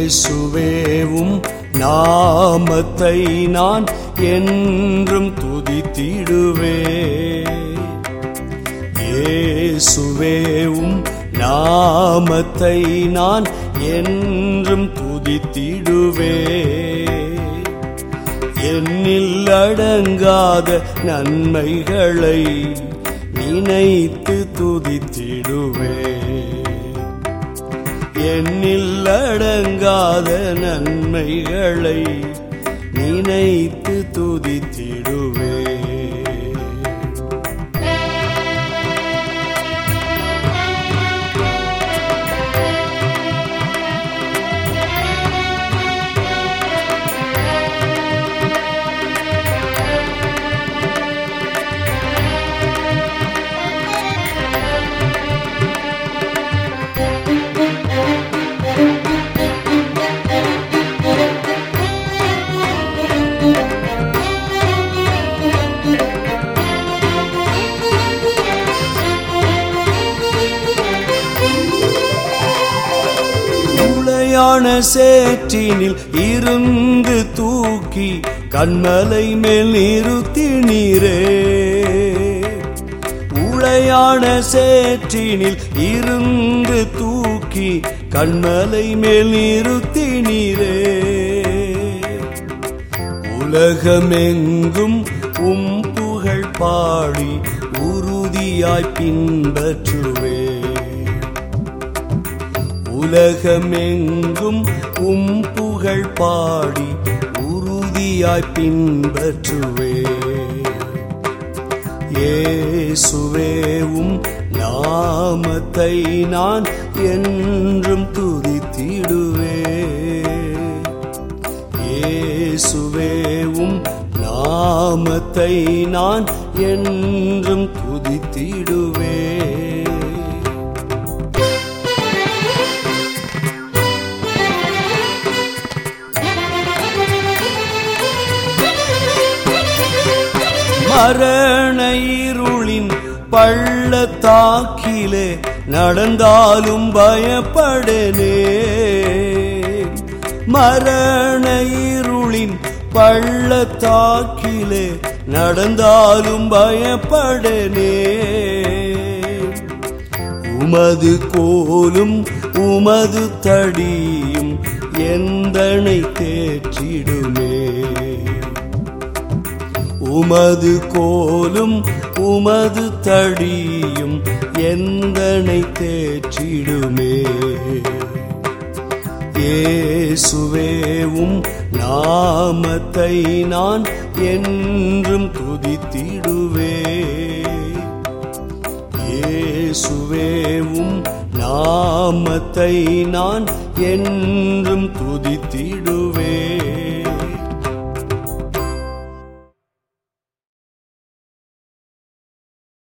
இயேசுவேவும் நாமத்தை நான் என்றும் துதித்திடுவே இயேசுவேவும் நாமத்தை நான் என்றும் துதித்திடுவே என்னில் அடங்காத நன்மைகளை நினைத்து துதித்திடுவே என்னில் அடங்காத நன்மைகளை நினைத்து துதித்திடுவே உளையான சேற்றினில் இருந்து தூக்கி கண்மலை மேல் நிறுத்தினீரே உளையான சேற்றினில் இருந்து தூக்கி கண்மலை மேல் நிறுத்தினீரே உலகமெங்கும் உம் புகழ் பாடி உறுதியாய் பின்பற்றுவே உலகமெங்கும் உம் புகழ் பாடி உறுதியாய் பின்பற்றுவே இயேசுவேவும் நாமத்தை நான் என்றும் துதித்திடுவே இயேசுவேவும் நாமத்தை நான் என்றும் துதித்திடுவே மரண இருளின் பள்ளத்தாக்கிலே நடந்தாலும் பயப்படனே மரண இருளின் பள்ளத்தாக்கிலே நடந்தாலும் பயப்படனே உமது கோலும் உமது தடியும் எந்தனை தேற்றிடுமே உமது கோலும் உமது தடியும் எந்தனை தேற்றிடுமே இயேசுவேவும் நாமத்தை நான் என்றும் துதித்திடுவே இயேசுவேவும் நாமத்தை நான் என்றும் துதித்திடுவே